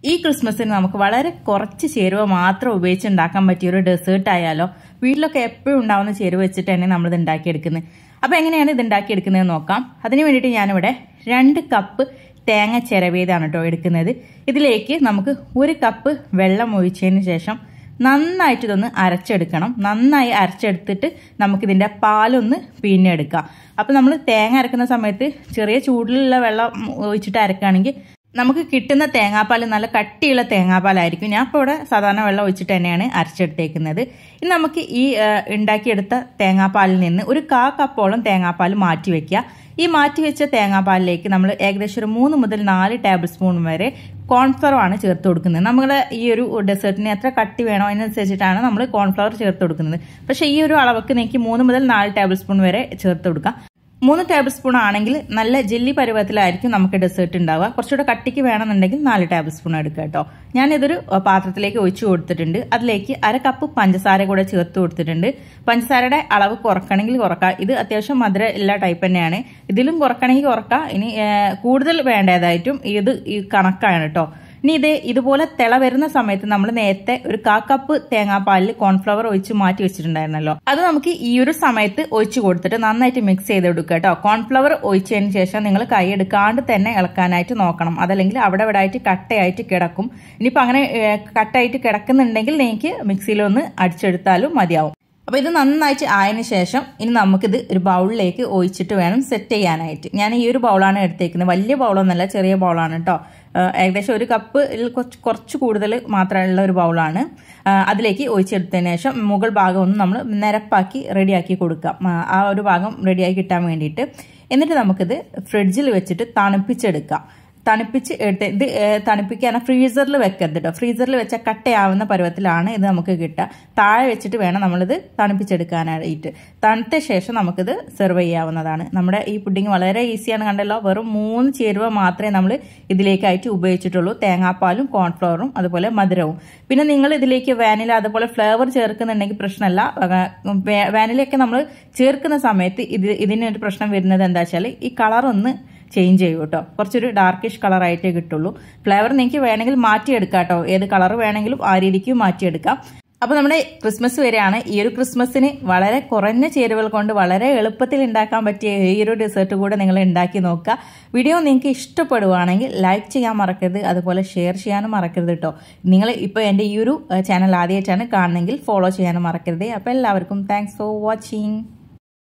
ഈ ക്രിസ്മസിന് നമുക്ക് വളരെ കുറച്ച് ചേരുവ മാത്രം ഉപയോഗിച്ച് ഉണ്ടാക്കാൻ പറ്റിയ ഒരു ഡെസേർട്ട് ആയാലോ വീട്ടിലൊക്കെ എപ്പോഴും ഉണ്ടാവുന്ന ചേരുവ വെച്ചിട്ട് തന്നെ നമ്മളിത് ഉണ്ടാക്കിയെടുക്കുന്നത് അപ്പോൾ എങ്ങനെയാണ് ഇത് ഉണ്ടാക്കിയെടുക്കുന്നത് നോക്കാം അതിന് വേണ്ടിയിട്ട് ഞാനിവിടെ രണ്ട് കപ്പ് തേങ്ങ ചിരവിയതാണ് കേട്ടോ എടുക്കുന്നത് ഇതിലേക്ക് നമുക്ക് ഒരു കപ്പ് വെള്ളം ഒഴിച്ചതിന് ശേഷം നന്നായിട്ട് ഇതൊന്ന് അരച്ചെടുക്കണം നന്നായി അരച്ചെടുത്തിട്ട് നമുക്കിതിൻ്റെ പാലൊന്ന് പിഴിഞ്ഞെടുക്കാം അപ്പോൾ നമ്മൾ തേങ്ങ അരക്കുന്ന സമയത്ത് ചെറിയ ചൂടിലുള്ള വെള്ളം ഒഴിച്ചിട്ട് അരക്കുകയാണെങ്കിൽ നമുക്ക് കിട്ടുന്ന തേങ്ങാപ്പാൽ നല്ല കട്ടിയുള്ള തേങ്ങാപ്പാലായിരിക്കും ഞാൻ ഇപ്പോൾ ഇവിടെ സാധാരണ വെള്ളം ഒഴിച്ചിട്ട് തന്നെയാണ് അരച്ചെടുത്തേക്കുന്നത് ഇനി നമുക്ക് ഈ ഉണ്ടാക്കിയെടുത്ത തേങ്ങാപ്പാലിൽ നിന്ന് ഒരു കാ കപ്പോളം തേങ്ങാപ്പാൽ മാറ്റി വെക്കുക ഈ മാറ്റി വെച്ച തേങ്ങാപ്പാലിലേക്ക് നമ്മൾ ഏകദേശം ഒരു മൂന്ന് മുതൽ നാല് ടേബിൾ സ്പൂൺ വരെ കോൺഫ്ലവർ ആണ് ചേർത്ത് കൊടുക്കുന്നത് നമ്മൾ ഈ ഒരു ഡെസേർട്ടിന് എത്ര കട്ടി വേണോ അതിനനുസരിച്ചിട്ടാണ് നമ്മൾ കോൺഫ്ലവർ ചേർത്ത് കൊടുക്കുന്നത് പക്ഷേ ഈ ഒരു അളവൊക്കെ നിങ്ങൾക്ക് മൂന്ന് മുതൽ നാല് ടേബിൾ സ്പൂൺ വരെ ചേർത്ത് കൊടുക്കാം മൂന്ന് ടേബിൾ സ്പൂൺ ആണെങ്കിൽ നല്ല ജെല്ലി പരുവത്തിലായിരിക്കും നമുക്ക് ഡെസേർട്ട് ഉണ്ടാവുക കുറച്ചുകൂടെ കട്ടിക്ക് വേണമെന്നുണ്ടെങ്കിൽ നാല് ടേബിൾ സ്പൂൺ എടുക്കുക കേട്ടോ ഞാനിതൊരു പാത്രത്തിലേക്ക് ഒഴിച്ചു കൊടുത്തിട്ടുണ്ട് അതിലേക്ക് അര കപ്പ് പഞ്ചസാര കൂടെ ചേർത്ത് കൊടുത്തിട്ടുണ്ട് പഞ്ചസാരയുടെ അളവ് കുറക്കണമെങ്കിൽ കുറക്കാം ഇത് അത്യാവശ്യം മധുര എല്ലാ ടൈപ്പ് തന്നെയാണ് ഇതിലും കുറക്കണമെങ്കിൽ കുറക്കാം ഇനി കൂടുതൽ വേണ്ടതായിട്ടും ഇത് ഈ കണക്കാണ് കേട്ടോ ഇനി ഇത് ഇതുപോലെ തിള വരുന്ന സമയത്ത് നമ്മൾ നേരത്തെ ഒരു കാ കപ്പ് തേങ്ങാപ്പാലിൽ കോൺഫ്ലവർ ഒഴിച്ച് മാറ്റി വെച്ചിട്ടുണ്ടായിരുന്നല്ലോ അത് നമുക്ക് ഈ ഒരു സമയത്ത് ഒഴിച്ചു കൊടുത്തിട്ട് നന്നായിട്ട് മിക്സ് ചെയ്ത് എടുക്കുക കേട്ടോ കോൺഫ്ലവർ ഒഴിച്ചതിന് ശേഷം നിങ്ങൾ കൈ എടുക്കാണ്ട് തന്നെ ഇളക്കാനായിട്ട് നോക്കണം അതല്ലെങ്കിൽ അവിടെ ഇവിടെ ആയിട്ട് കട്ടയായിട്ട് കിടക്കും ഇനിയിപ്പോൾ അങ്ങനെ കട്ടയായിട്ട് കിടക്കുന്നുണ്ടെങ്കിൽ നിങ്ങൾക്ക് മിക്സിയിലൊന്ന് അടിച്ചെടുത്താലും മതിയാവും അപ്പോൾ ഇത് നന്നായിട്ട് ആയതിനു ശേഷം ഇനി നമുക്കിത് ഒരു ബൗളിലേക്ക് ഒഴിച്ചിട്ട് വേണം സെറ്റ് ചെയ്യാനായിട്ട് ഞാൻ ഈ ഒരു ബൗളാണ് എടുത്തേക്കുന്നത് വലിയ ബൗളൊന്നല്ല ചെറിയ ബൗളാണ് കേട്ടോ ഏകദേശം ഒരു കപ്പ് കുറച്ച് കുറച്ച് കൂടുതൽ മാത്രമുള്ള ഒരു ബൗളാണ് അതിലേക്ക് ഒഴിച്ചെടുത്തതിന് ശേഷം മുകൾ ഭാഗം ഒന്ന് നമ്മൾ നിരപ്പാക്കി റെഡിയാക്കി കൊടുക്കാം ആ ഒരു ഭാഗം റെഡിയാക്കി കിട്ടാൻ വേണ്ടിയിട്ട് എന്നിട്ട് നമുക്കിത് ഫ്രിഡ്ജിൽ വെച്ചിട്ട് തണുപ്പിച്ചെടുക്കാം തണുപ്പിച്ച് എടുത്ത് ഇത് തണുപ്പിക്കാൻ ഫ്രീസറിൽ വെക്കരുത് കേട്ടോ ഫ്രീസറിൽ വെച്ചാൽ കട്ടയാവുന്ന പരുവത്തിലാണ് ഇത് നമുക്ക് കിട്ടുക താഴെ വെച്ചിട്ട് വേണം നമ്മളിത് തണുപ്പിച്ചെടുക്കാനായിട്ട് തണുത്ത ശേഷം നമുക്കിത് സെർവ് ചെയ്യാവുന്നതാണ് നമ്മുടെ ഈ പുഡിങ് വളരെ ഈസിയാണ് കണ്ടല്ലോ വെറും മൂന്ന് ചേരുവ മാത്രമേ നമ്മൾ ഇതിലേക്കായിട്ട് ഉപയോഗിച്ചിട്ടുള്ളൂ തേങ്ങാപ്പാലും കോൺഫ്ലവറും അതുപോലെ മധുരവും പിന്നെ നിങ്ങൾ ഇതിലേക്ക് വാനില അതുപോലെ ഫ്ലേവർ ചേർക്കുന്നുണ്ടെങ്കിൽ പ്രശ്നമല്ല വാനിലയൊക്കെ നമ്മൾ ചേർക്കുന്ന സമയത്ത് ഇത് ഇതിനൊരു പ്രശ്നം വരുന്നത് എന്താ വെച്ചാൽ ഈ കളറൊന്ന് ചേഞ്ച് ചെയ്യും കേട്ടോ കുറച്ചൊരു ഡാർക്കിഷ് കളറായിട്ടേ കിട്ടുള്ളൂ ഫ്ലേവർ നിങ്ങൾക്ക് വേണമെങ്കിൽ മാറ്റിയെടുക്കാം കേട്ടോ ഏത് കളർ വേണമെങ്കിലും ആ രീതിക്ക് മാറ്റിയെടുക്കാം അപ്പോൾ നമ്മുടെ ക്രിസ്മസ് വരെയാണ് ഈ ഒരു ക്രിസ്മസിന് വളരെ കുറഞ്ഞ ചേരുവകൾ കൊണ്ട് വളരെ എളുപ്പത്തിൽ ഉണ്ടാക്കാൻ പറ്റിയ ഈ ഒരു ഡെസേർട്ട് കൂടെ നിങ്ങൾ ഉണ്ടാക്കി നോക്കുക വീഡിയോ നിങ്ങൾക്ക് ഇഷ്ടപ്പെടുവാണെങ്കിൽ ലൈക്ക് ചെയ്യാൻ മറക്കരുത് അതുപോലെ ഷെയർ ചെയ്യാനും മറക്കരുത് കേട്ടോ നിങ്ങൾ ഇപ്പോൾ എൻ്റെ ഈ ഒരു ചാനൽ ആദ്യമായിട്ടാണ് കാണുന്നെങ്കിൽ ഫോളോ ചെയ്യാനും മറക്കരുത് അപ്പോൾ എല്ലാവർക്കും താങ്ക്സ് ഫോർ വാച്ചിങ്